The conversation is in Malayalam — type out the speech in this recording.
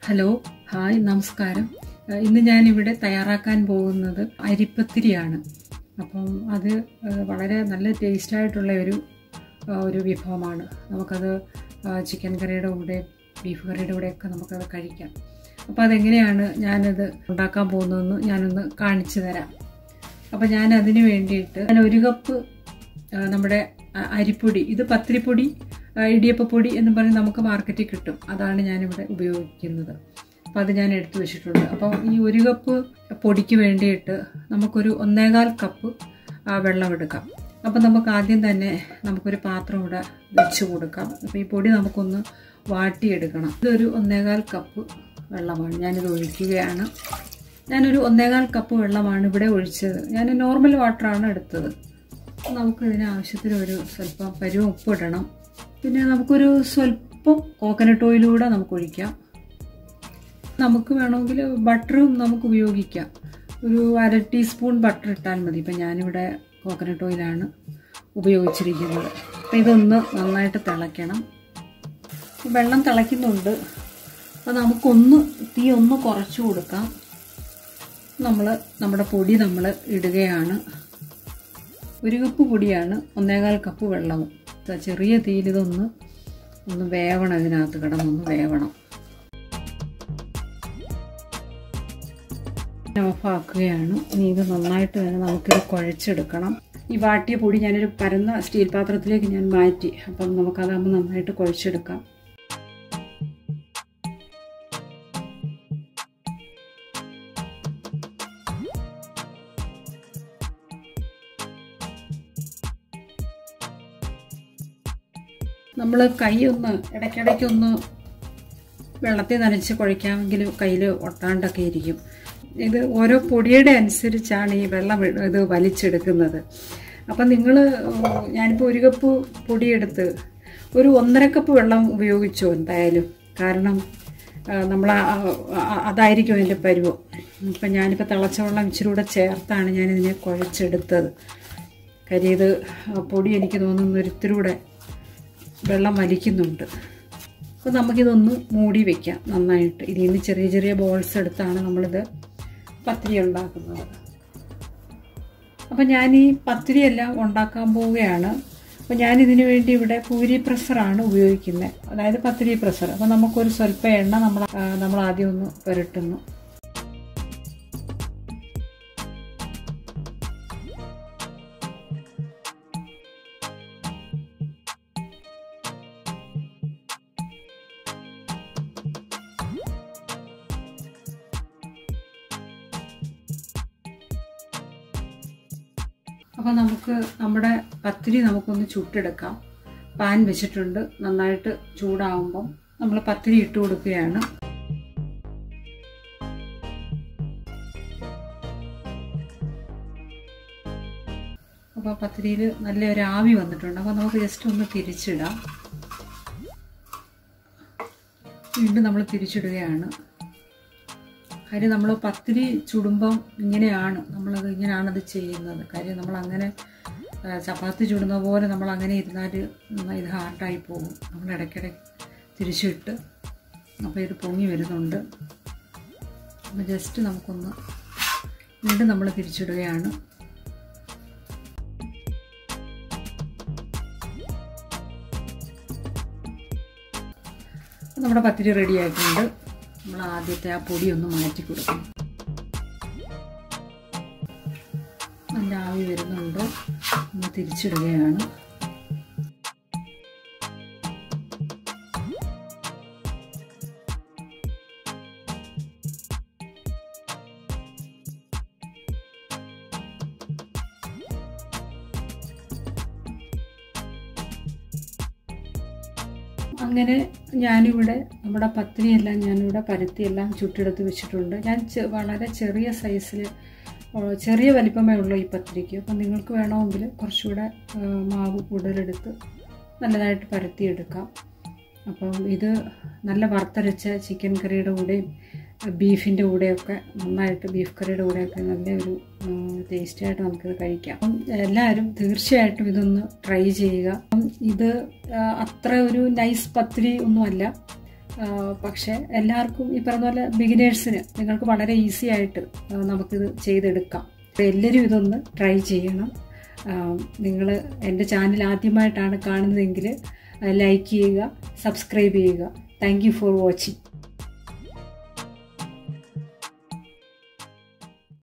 ഹലോ ഹായ് നമസ്കാരം ഏഹ് ഇന്ന് ഞാനിവിടെ തയ്യാറാക്കാൻ പോകുന്നത് അരിപ്പത്തിരിയാണ് അപ്പം അത് ഏഹ് വളരെ നല്ല ടേസ്റ്റായിട്ടുള്ള ഒരു ഏഹ് ഒരു വിഭവമാണ് നമുക്കത് ഏഹ് ചിക്കൻ കറിയുടെ കൂടെ ബീഫ് കറിയുടെ കൂടെയൊക്കെ നമുക്കത് കഴിക്കാം അപ്പോൾ അതെങ്ങനെയാണ് ഞാനത് ഉണ്ടാക്കാൻ പോകുന്നതെന്ന് ഞാനൊന്ന് കാണിച്ചു തരാം അപ്പോൾ ഞാൻ അതിന് വേണ്ടിയിട്ട് ഞാൻ ഒരു കപ്പ് ആ, നമ്മുടെ അ- അരിപ്പൊടി ഇത് പത്തിരിപ്പൊടി ആ, ഇടിയപ്പപ്പൊടി എന്ന് പറഞ്ഞ് നമുക്ക് മാർക്കറ്റിൽ കിട്ടും അതാണ് ഞാനിവിടെ ഉപയോഗിക്കുന്നത് അപ്പോൾ അത് ഞാൻ എടുത്തു വെച്ചിട്ടുണ്ട് അപ്പോൾ ഈ ഒരു കപ്പ് പൊടിക്ക് വേണ്ടിയിട്ട് നമുക്കൊരു ഒന്നേകാൽ കപ്പ് ആ, വെള്ളം എടുക്കാം അപ്പം നമുക്ക് ആദ്യം തന്നെ നമുക്കൊരു പാത്രം ഇവിടെ വെച്ച് കൊടുക്കാം അപ്പോൾ ഈ പൊടി നമുക്കൊന്ന് വാട്ടിയെടുക്കണം ഇതൊരു ഒന്നേകാൽ കപ്പ് വെള്ളമാണ് ഞാനിത് ഒഴിക്കുകയാണ് ഞാനൊരു ഒന്നേകാൽ കപ്പ് വെള്ളമാണ് ഇവിടെ ഒഴിച്ചത് ഞാൻ നോർമൽ വാട്ടറാണ് എടുത്തത് നമുക്ക് ഇതിന് ആവശ്യത്തിന് ഒരു സ്വല്പം പരുവം ഉപ്പിടണം പിന്നെ നമുക്കൊരു സ്വല്പം കോക്കനട്ട് ഓയിലൂടെ നമുക്ക് ഒഴിക്കാം നമുക്ക് വേണമെങ്കിൽ ബട്ടറും നമുക്ക് ഉപയോഗിക്കാം ഒരു അര ടീസ്പൂൺ ബട്ടർ ഇട്ടാൽ മതി ഇപ്പം ഞാനിവിടെ കോക്കനട്ട് ഓയിലാണ് ഉപയോഗിച്ചിരിക്കുന്നത് അപ്പം ഇതൊന്ന് നന്നായിട്ട് തിളയ്ക്കണം വെള്ളം തിളയ്ക്കുന്നുണ്ട് അപ്പോൾ നമുക്കൊന്ന് തീ ഒന്ന് കുറച്ച് കൊടുക്കാം നമ്മൾ നമ്മുടെ പൊടി നമ്മൾ ഇടുകയാണ് ഒരു കപ്പ് പൊടിയാണ് ഒന്നേകാൽ കപ്പ് വെള്ളവും ദാ ചെറിയ തീയിൽ ഇതൊന്ന് ഒന്ന് വേവണം ഇതിനകത്ത് കിടന്നൊന്ന് വേവണം ഓഫാക്കുകയാണ് ഇനി ഇത് നന്നായിട്ട് തന്നെ നമുക്കിത് കുഴച്ചെടുക്കണം ഈ വാട്ടിയ പൊടി ഞാനൊരു പരന്ന സ്റ്റീൽ പാത്രത്തിലേക്ക് ഞാൻ മാറ്റി അപ്പം നമുക്കതാകുമ്പോൾ നന്നായിട്ട് കുഴച്ചെടുക്കാം നമ്മൾ കൈ ഒന്ന് ഇടയ്ക്കിടയ്ക്കൊന്ന് വെള്ളത്തിൽ നനച്ച് കുഴയ്ക്കാമെങ്കിൽ കയ്യിൽ ഒട്ടാണ്ടൊക്കെ ഇരിക്കും ഇത് ഓരോ പൊടിയുടെ അനുസരിച്ചാണ് ഈ വെള്ളം ഇ- ഇത് വലിച്ചെടുക്കുന്നത് അപ്പം നിങ്ങൾ ഞാനിപ്പോൾ ഒരു കപ്പ് പൊടിയെടുത്ത് ഒരു ഒന്നര കപ്പ് വെള്ളം ഉപയോഗിച്ചോ എന്തായാലും കാരണം നമ്മൾ അതായിരിക്കും അതിൻ്റെ പരുവം അപ്പം ഞാനിപ്പോൾ തിളച്ച വെള്ളം ഇച്ചിരി കൂടെ ചേർത്താണ് ഞാനിതിനെ കുഴച്ചെടുത്തത് കാര്യം ഇത് ആ, പൊടി എനിക്ക് തോന്നുന്നു ഒരിത്തിരി കൂടെ വെള്ളം വലിക്കുന്നുണ്ട് അപ്പോൾ നമുക്കിതൊന്ന് മൂടി വെക്കാം നന്നായിട്ട് ഇതിൽ നിന്ന് ചെറിയ ചെറിയ ബോൾസ് എടുത്താണ് നമ്മളിത് പത്തിരി ഉണ്ടാക്കുന്നത് അപ്പോൾ ഞാൻ ഈ പത്തിരിയെല്ലാം ഉണ്ടാക്കാൻ പോവുകയാണ് അപ്പോൾ ഞാൻ ഇതിനു വേണ്ടി ഇവിടെ പൂരി പ്രഷറാണ് ഉപയോഗിക്കുന്നത് അതായത് പത്തിരി പ്രഷർ അപ്പോൾ നമുക്കൊരു സ്വല്പം എണ്ണ നമ്മൾ ആ, നമ്മൾ ആദ്യം ഒന്ന് പുരട്ടുന്നു അപ്പോൾ നമുക്ക് നമ്മുടെ പത്തിരി നമുക്കൊന്ന് ചുട്ടെടുക്കാം പാൻ വെച്ചിട്ടുണ്ട് നന്നായിട്ട് ചൂടാവുമ്പം നമ്മൾ പത്തിരി ഇട്ട് കൊടുക്കുകയാണ് അപ്പോൾ പത്തിരിയിൽ നല്ലൊരു ആവി വന്നിട്ടുണ്ട് അപ്പോൾ നമുക്ക് ജസ്റ്റ് ഒന്ന് തിരിച്ചിടാം വീണ്ടും നമ്മൾ തിരിച്ചിടുകയാണ് കാര്യം നമ്മൾ പത്തിരി ചുടുമ്പം ഇങ്ങനെയാണ് നമ്മളത് ഇങ്ങനെയാണത് ചെയ്യുന്നത് കാര്യം നമ്മൾ അങ്ങനെ ആ, ചപ്പാത്തി ചുടുന്ന പോലെ നമ്മൾ അങ്ങനെ ഇരുന്നാൽ ഇത് ഹാർഡായി പോകും നമ്മൾ ഇടയ്ക്കിടയ്ക്ക് തിരിച്ചിട്ട് അപ്പോൾ ഇത് പൊങ്ങി വരുന്നുണ്ട് അപ്പോൾ ജസ്റ്റ് നമുക്കൊന്ന് വീണ്ടും നമ്മൾ തിരിച്ചിടുകയാണ് അപ്പോൾ നമ്മുടെ പത്തിരി റെഡി ആയിട്ടുണ്ട് നമ്മൾ ആദ്യത്തെ ആ പൊടി ഒന്ന് മാറ്റി കൊടുക്കും നല്ല ആവി വരുന്നുണ്ട് ഒന്ന് തിരിച്ചിടുകയാണ് അങ്ങനെ ഞാനിവിടെ നമ്മുടെ പത്തിരിയെല്ലാം ഞാനിവിടെ പരുത്തിയെല്ലാം ചുട്ടെടുത്ത് വെച്ചിട്ടുണ്ട് ഞാൻ ചെ- വളരെ ചെറിയ സൈസിൽ ചെറിയ വലിപ്പമേ ഉള്ളൂ ഈ പത്തിരിക്ക് അപ്പം നിങ്ങൾക്ക് വേണമെങ്കിൽ കുറച്ചുകൂടെ ആ, മാവ് കൂടുതലെടുത്ത് നല്ലതായിട്ട് പരത്തിയെടുക്കാം അപ്പം ഇത് നല്ല വറുത്തരച്ച ചിക്കൻ കറിയുടെ കൂടെയും ബീഫിൻ്റെ കൂടെയൊക്കെ നന്നായിട്ട് ബീഫ് കറിയുടെ കൂടെയൊക്കെ നല്ലൊരു ടേസ്റ്റായിട്ട് നമുക്കിത് കഴിക്കാം അപ്പം എല്ലാവരും തീർച്ചയായിട്ടും ഇതൊന്ന് ട്രൈ ചെയ്യുക അപ്പം ഇത് ആ, അത്ര ഒരു നൈസ് പത്തിരി ഒന്നുമല്ല ആ, പക്ഷേ എല്ലാവർക്കും ഈ പറഞ്ഞ പോലെ ബിഗിനേഴ്സിന് നിങ്ങൾക്ക് വളരെ ഈസി ആയിട്ട് ആ, നമുക്കിത് ചെയ്തെടുക്കാം അപ്പോൾ എല്ലാവരും ഇതൊന്ന് ട്രൈ ചെയ്യണം നിങ്ങൾ എൻ്റെ ചാനൽ ആദ്യമായിട്ടാണ് കാണുന്നതെങ്കിൽ ലൈക്ക് ചെയ്യുക സബ്സ്ക്രൈബ് ചെയ്യുക താങ്ക് യു ഫോർ വാച്ചിങ്